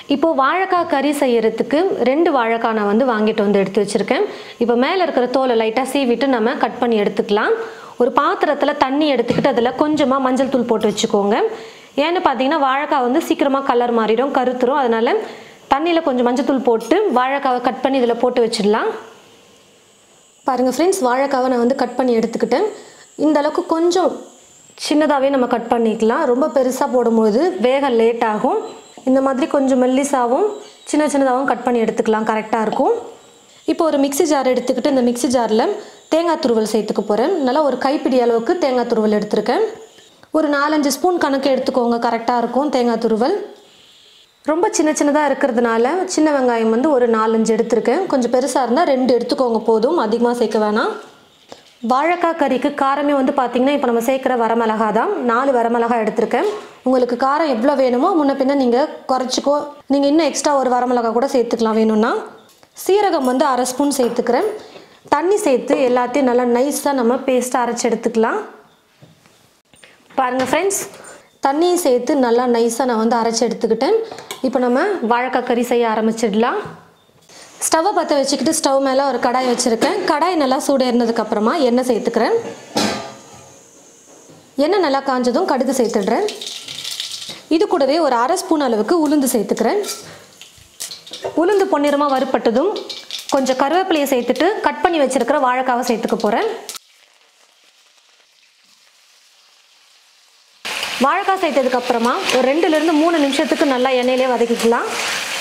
இப்போ வாழைக்காய் கறி செய்யறதுக்கு ரெண்டு வாழைக்காய் நான் வந்து வாங்கிட்டு வந்து எடுத்து வச்சிருக்கேன் இப்போ மேலே இருக்கிற தோலை லைட்டாக சீவிட்டு நம்ம கட் பண்ணி எடுத்துக்கலாம் ஒரு பாத்திரத்தில் தண்ணி எடுத்துக்கிட்டு அதில் கொஞ்சமாக மஞ்சள் தூள் போட்டு வச்சுக்கோங்க ஏன்னு பார்த்தீங்கன்னா வாழைக்காய் வந்து சீக்கிரமாக கலர் மாறிடும் கருத்துரும் அதனால தண்ணியில் கொஞ்சம் மஞ்சள் தூள் போட்டு வாழைக்காவை கட் பண்ணி இதில் போட்டு வச்சிடலாம் பாருங்கள் ஃப்ரெண்ட்ஸ் வாழைக்காவை நான் வந்து கட் பண்ணி எடுத்துக்கிட்டேன் இந்த அளவுக்கு கொஞ்சம் சின்னதாகவே நம்ம கட் பண்ணிக்கலாம் ரொம்ப பெருசாக போடும்போது வேக லேட் ஆகும் இந்த மாதிரி கொஞ்சம் மெல்லிசாவும் சின்ன சின்னதாகவும் கட் பண்ணி எடுத்துக்கலாம் கரெக்டாக இருக்கும் இப்போ ஒரு மிக்ஸி ஜார் எடுத்துக்கிட்டு இந்த மிக்ஸி ஜாரில் தேங்காய் துருவல் சேர்த்துக்க போகிறேன் நல்லா ஒரு கைப்பிடி அளவுக்கு தேங்காய் துருவல் எடுத்திருக்கேன் ஒரு நாலஞ்சு ஸ்பூன் கணக்கு எடுத்துக்கோங்க கரெக்டாக இருக்கும் தேங்காய் துருவல் ரொம்ப சின்ன சின்னதாக இருக்கிறதுனால சின்ன வெங்காயம் வந்து ஒரு நாலஞ்சு எடுத்திருக்கேன் கொஞ்சம் பெருசாக இருந்தால் ரெண்டு எடுத்துக்கோங்க போதும் அதிகமாக சேர்க்க வேணாம் வாழைக்காய் கறிக்கு காரமே வந்து பார்த்திங்கன்னா இப்போ நம்ம சேர்க்குற வரமிளகா தான் நாலு வரமிளகா எடுத்திருக்கேன் உங்களுக்கு காரம் எவ்வளோ வேணுமோ முன்ன பின்ன நீங்கள் குறைச்சிக்கோ நீங்கள் இன்னும் எக்ஸ்ட்ரா ஒரு வரமிளகா கூட சேர்த்துக்கலாம் வேணும்னா சீரகம் வந்து அரை ஸ்பூன் சேர்த்துக்கிறேன் தண்ணி சேர்த்து எல்லாத்தையும் நல்லா நைஸாக நம்ம பேஸ்ட்டாக அரைச்சி எடுத்துக்கலாம் பாருங்கள் ஃப்ரெண்ட்ஸ் தண்ணியும் சேர்த்து நல்லா நைஸாக நான் வந்து அரைச்சி எடுத்துக்கிட்டேன் இப்போ நம்ம வாழைக்காய் கறி செய்ய ஆரம்பிச்சிடலாம் ஸ்டவ்வை பற்ற வச்சுக்கிட்டு ஸ்டவ் மேலே ஒரு கடாய் வச்சுருக்கேன் கடாய் நல்லா சூடேறினதுக்கப்புறமா எண்ணெய் சேர்த்துக்கிறேன் எண்ணெய் நல்லா காஞ்சதும் கடுகு சேர்த்துடுறேன் இது கூடவே ஒரு அரை ஸ்பூன் அளவுக்கு உளுந்து சேர்த்துக்கிறேன் உளுந்து பொன்னிறமாக வறுப்பட்டதும் கொஞ்சம் கருவேப்பிலையை சேர்த்துட்டு கட் பண்ணி வச்சுருக்கிற வாழைக்காவை சேர்த்துக்க போகிறேன் வாழைக்காய் சேர்த்ததுக்கு அப்புறமா ஒரு ரெண்டுலேருந்து மூணு நிமிஷத்துக்கு நல்லா எண்ணெயிலே வதக்கிக்கலாம்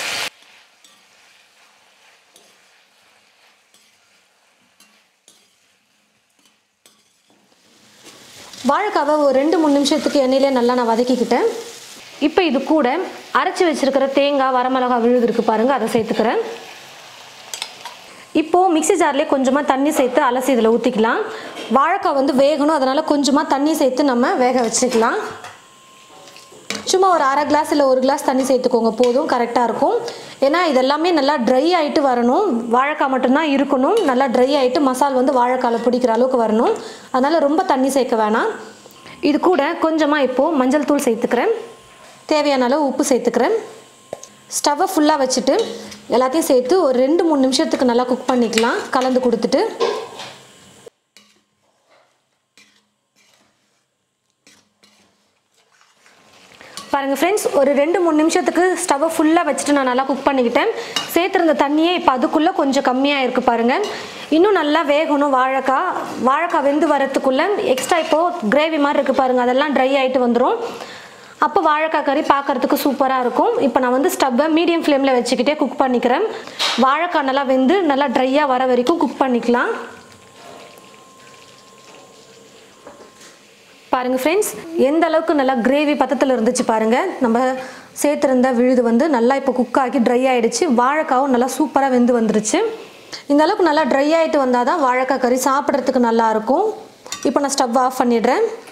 வாழைக்காவை ஒரு ரெண்டு மூணு நிமிஷத்துக்கு எண்ணெயிலே நல்லா நான் வதக்கிக்கிட்டேன் இப்போ இது கூட அரைச்சி வச்சிருக்கிற தேங்காய் வரமிளகா விழுது இருக்கு பாருங்க அதை சேர்த்துக்கிறேன் இப்போது மிக்ஸி ஜார்லேயே கொஞ்சமாக தண்ணி சேர்த்து அலசி இதில் ஊற்றிக்கலாம் வாழைக்காய் வந்து வேகணும் அதனால் கொஞ்சமாக தண்ணி சேர்த்து நம்ம வேக வச்சுக்கலாம் சும்மா ஒரு அரை கிளாஸ் இல்லை ஒரு கிளாஸ் தண்ணி சேர்த்துக்கோங்க போதும் கரெக்டாக இருக்கும் ஏன்னா இதெல்லாமே நல்லா ட்ரை ஆகிட்டு வரணும் வாழைக்காய் மட்டும்தான் இருக்கணும் நல்லா ட்ரை ஆகிட்டு மசால் வந்து வாழைக்காயில் பிடிக்கிற அளவுக்கு வரணும் அதனால் ரொம்ப தண்ணி சேர்க்க வேணாம் இது கூட கொஞ்சமாக இப்போது மஞ்சள் தூள் சேர்த்துக்கிறேன் தேவையான அளவு உப்பு சேர்த்துக்கிறேன் ஸ்டவ்வை ஃபுல்லாக வச்சுட்டு எல்லாத்தையும் சேர்த்து ஒரு ரெண்டு மூணு நிமிஷத்துக்கு நல்லா குக் பண்ணிக்கலாம் கலந்து கொடுத்துட்டு பாருங்கள் ஃப்ரெண்ட்ஸ் ஒரு ரெண்டு மூணு நிமிஷத்துக்கு ஸ்டவ்வை ஃபுல்லாக வச்சுட்டு நான் நல்லா குக் பண்ணிக்கிட்டேன் சேர்த்துருந்த தண்ணியே இப்போ அதுக்குள்ளே கொஞ்சம் கம்மியாக இருக்குது பாருங்கள் இன்னும் நல்லா வேகணும் வாழைக்காய் வாழைக்காய் வெந்து வரத்துக்குள்ளே எக்ஸ்ட்ரா இப்போது கிரேவி மாதிரி இருக்குது பாருங்கள் அதெல்லாம் ட்ரை ஆகிட்டு வந்துடும் அப்போ வாழைக்காய் கறி பார்க்குறதுக்கு சூப்பராக இருக்கும் இப்போ நான் வந்து ஸ்டவ்வை மீடியம் ஃப்ளேமில் வச்சுக்கிட்டே குக் பண்ணிக்கிறேன் வாழைக்காய் நல்லா வெந்து நல்லா ட்ரையாக வர வரைக்கும் குக் பண்ணிக்கலாம் பாருங்கள் ஃப்ரெண்ட்ஸ் எந்த அளவுக்கு நல்லா கிரேவி பத்தத்தில் இருந்துச்சு பாருங்கள் நம்ம சேர்த்துருந்த விழுது வந்து நல்லா இப்போ குக் ஆகி ட்ரை ஆகிடுச்சு வாழைக்காவும் நல்லா சூப்பராக வெந்து வந்துருச்சு இந்த அளவுக்கு நல்லா ட்ரை ஆகிட்டு வந்தால் தான் வாழைக்காய் கறி சாப்பிட்றதுக்கு நல்லாயிருக்கும் இப்போ நான் ஸ்டவ் ஆஃப் பண்ணிடுறேன்